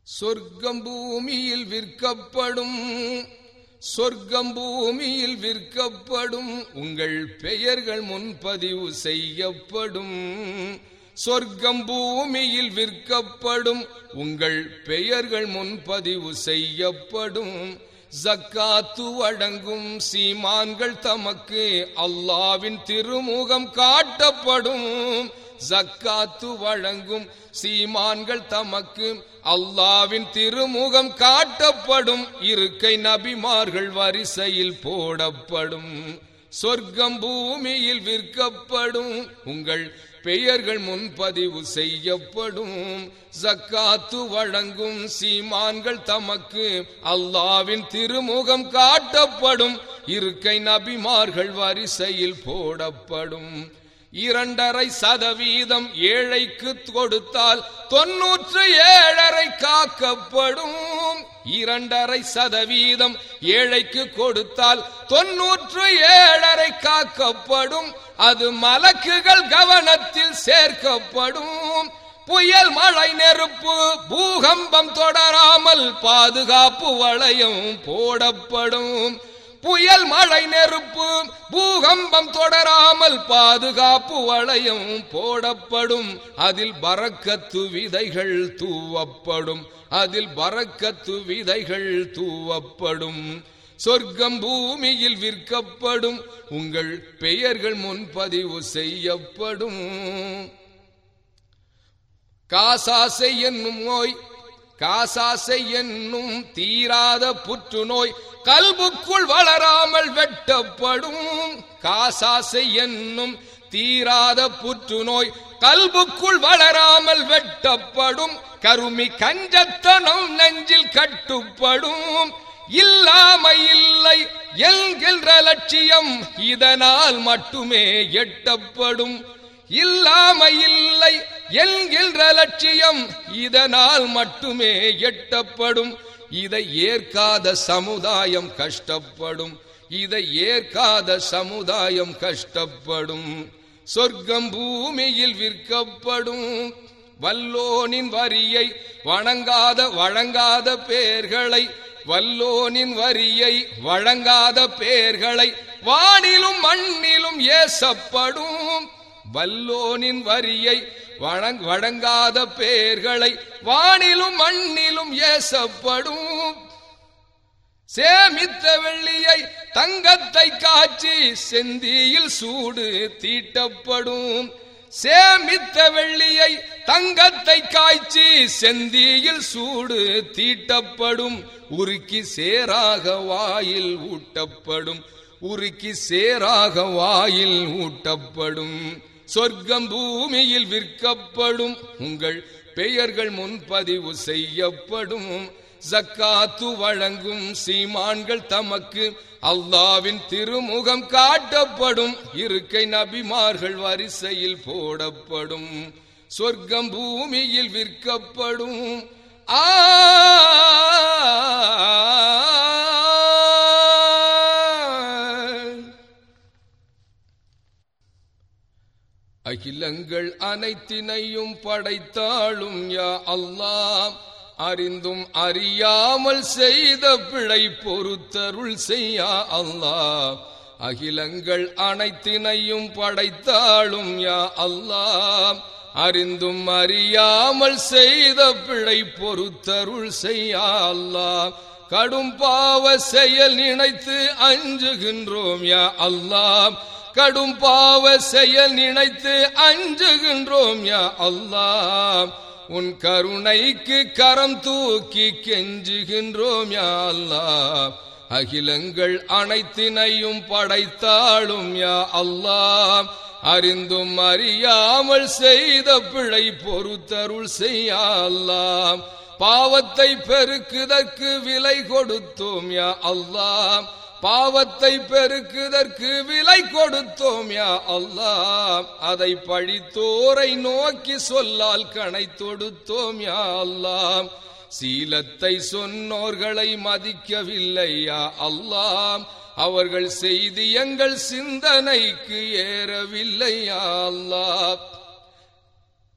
சொர்க்கம் பூமியில் விற்கப்படும் சொர்க்கம் பூமியில் விற்கப்படும் உங்கள் பெயர்கள் முன்பதிவு செய்யப்படும் சொர்க்கம் பூமியில் விற்கப்படும் உங்கள் பெயர்கள் முன்பதிவு செய்யப்படும் ஜக்காத்து வழங்கும் சீமான்கள் தமக்கு அல்லாவின் திருமுகம் காட்டப்படும் ஜக்காத்து வழங்கும் சீமான்கள் தமக்கு அல்லாவின் திருமுகம் காட்டப்படும் இருக்கை நபிமார்கள் வரிசையில் போடப்படும் சொர்க்கம் பூமியில் விற்கப்படும் உங்கள் பெயர்கள் முன்பதிவு செய்யப்படும் ஜக்காத்து வழங்கும் சீமான்கள் தமக்கு அல்லாவின் திருமுகம் காட்டப்படும் இருக்கை நபிமார்கள் வரிசையில் போடப்படும் இரண்டரை சதவீதம் ஏழைக்கு கொடுத்தால் தொன்னூற்று ஏழரை காக்கப்படும் இரண்டரை சதவீதம் ஏழைக்கு கொடுத்தால் தொன்னூற்று ஏழரை காக்கப்படும் அது மலக்குகள் கவனத்தில் சேர்க்கப்படும் புயல் மழை நெருப்பு பூகம்பம் தொடராமல் பாதுகாப்பு வளையம் போடப்படும் புயல் மழை நெருப்பு பூகம்பம் தொடராமல் பாதுகாப்பு வளையம் போடப்படும் அதில் பறக்கத்து விதைகள் தூவப்படும் அதில் பறக்கத்து விதைகள் தூவப்படும் சொர்க்கம் பூமியில் விற்கப்படும் உங்கள் பெயர்கள் முன்பதிவு செய்யப்படும் காசாசை என்னும் நோய் காசாசை என்னும் தீராத புற்றுநோய் கல்புக்குள் வளராமல் வெட்டப்படும் காசாசை என்னும் தீராத புற்றுநோய் கல்புக்குள் வளராமல் வெட்டப்படும் கருமி கஞ்சத்தனம் நெஞ்சில் கட்டுப்படும் இல்லாமை இல்லை என்கின்ற லட்சியம் இதனால் மட்டுமே எட்டப்படும் இல்லாமை இல்லை என்கின்ற லட்சியம் இதனால் மட்டுமே எட்டப்படும் இதை ஏற்காத சமுதாயம் கஷ்டப்படும் இதை ஏற்காத சமுதாயம் கஷ்டப்படும் சொர்க்கம் பூமியில் விற்கப்படும் வல்லோனின் வரியை வணங்காத வழங்காத பேர்களை வல்லோனின் வரியை வழங்காத பேர்களை வானிலும் மண்ணிலும் ஏசப்படும் வல்லோனின் வரியை வழங் வழங்காத பேர்களை வானிலும் மண்ணிலும் ஏசப்படும் சேமித்த வெள்ளியை தங்கத்தை காய்ச்சி செந்தியில் சூடு தீட்டப்படும் சேமித்த வெள்ளியை தங்கத்தை காய்ச்சி செந்தியில் சூடு தீட்டப்படும் உருக்கி சேராக வாயில் ஊட்டப்படும் உருக்கி சேராக வாயில் ஊட்டப்படும் சொர்க்கம் பூமியில் விற்கப்படும் உங்கள் பெயர்கள் முன்பதிவு செய்யப்படும் ஜக்காத்து வழங்கும் சீமான்கள் தமக்கு அல்லாவின் திருமுகம் காட்டப்படும் இருக்கை நபிமார்கள் வரிசையில் போடப்படும் சொர்க்கம் பூமியில் விற்கப்படும் ஆ அகிலங்கள் அனைத்தினையும் படைத்தாளும் யா அல்லாம் அறிந்தும் அறியாமல் செய்த பிழை பொறுத்தருள் செய்யா அல்லாஹ் அகிலங்கள் அனைத்தினையும் படைத்தாளும் யா அல்லாம் அறிந்தும் அறியாமல் செய்த பிழை பொறுத்தருள் செய்யா அல்லாஹ் கடும் பாவ செயல் நினைத்து அஞ்சுகின்றோம் யா அல்லாம் கடும் பாவ செயல் நினைத்து அஞ்சுகின்றோம் யா அல்லாம் உன் கருணைக்கு கரம் தூக்கி கெஞ்சுகின்றோம் யா அல்லாஹ் அகிலங்கள் அனைத்தினையும் படைத்தாளும் யா அல்லாஹ் அறிந்தும் அறியாமல் செய்த பிழை பொறுத்தருள் செய்யா அல்லாம் பாவத்தை பெருக்குதற்கு விலை கொடுத்தோம் யா அல்லாம் பாவத்தை பெருக்குதற்கு விலை கொடுத்தோம் யா அல்லாஹ் அதை பழித்தோரை நோக்கி சொல்லால் கணை தொடுத்தோம் யா அல்லாஹ் சீலத்தை சொன்னோர்களை மதிக்கவில்லை யா அல்லாஹ் அவர்கள் செய்தி எங்கள் சிந்தனைக்கு ஏறவில்லை யா அல்லாஹ்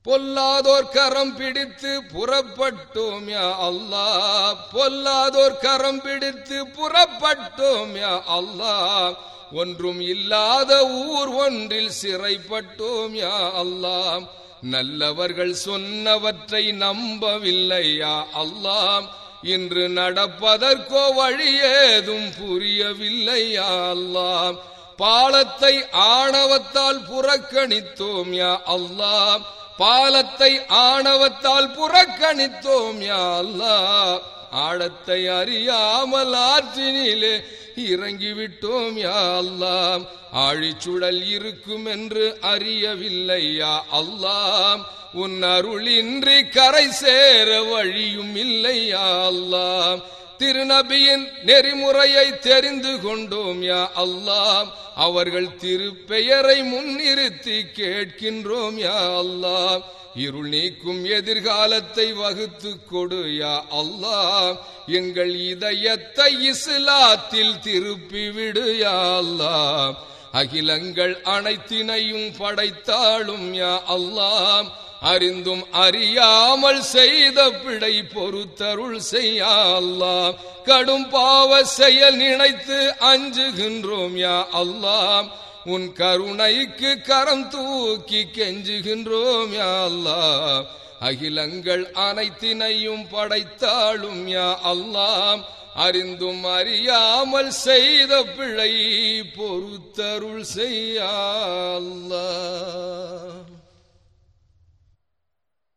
பொல்லாதோர் கரம் பிடித்து புறப்பட்டோம் யா அல்லாஹ் பொல்லாதோர் கரம் பிடித்து புறப்பட்டோம் யா அல்லாஹ் ஒன்றும் இல்லாத ஊர் ஒன்றில் சிறைப்பட்டோம் யா அல்லாஹ் நல்லவர்கள் சொன்னவற்றை நம்பவில்லையா அல்லாம் இன்று நடப்பதற்கோ வழி ஏதும் புரியவில்லையா அல்லாம் பாலத்தை ஆணவத்தால் புறக்கணித்தோம் யா அல்லாம் பாலத்தை ஆணவத்தால் புறக்கணித்தோம் யா அல்லாஹ் ஆழத்தை அறியாமல் ஆற்றினிலே இறங்கிவிட்டோம் யா அல்லாம் ஆழிச்சுழல் இருக்கும் என்று அறியவில்லை யா அல்லாம் உன் அருளின்றி கரை சேர வழியும் இல்லை யா அல்லாம் திருநபியின் நெறிமுறையை தெரிந்து கொண்டோம் யா அல்லாம் அவர்கள் திருப்பெயரை முன்னிறுத்தி கேட்கின்றோம் யா அல்லாம் இருள் நீக்கும் எதிர்காலத்தை வகுத்து கொடு யா அல்லாஹ் எங்கள் இதயத்தை இஸ்லாத்தில் திருப்பி விடு யா அல்லாஹ் அகிலங்கள் அனைத்தினையும் படைத்தாளும் யா அல்லாம் அறிந்தும் அறியாமல் செய்த பிழை பொறுத்தருள் செய்யா அல்லாம் கடும் பாவ செயல் நினைத்து அஞ்சுகின்றோம் யா அல்லாம் உன் கருணைக்கு கரம் தூக்கி கெஞ்சுகின்றோம் யா அல்லாஹ் அகிலங்கள் அனைத்தினையும் படைத்தாளும் யா அல்லாம் அறிந்தும் அறியாமல் செய்த பிழை பொறுத்தருள் செய்யா அல்லாஹ்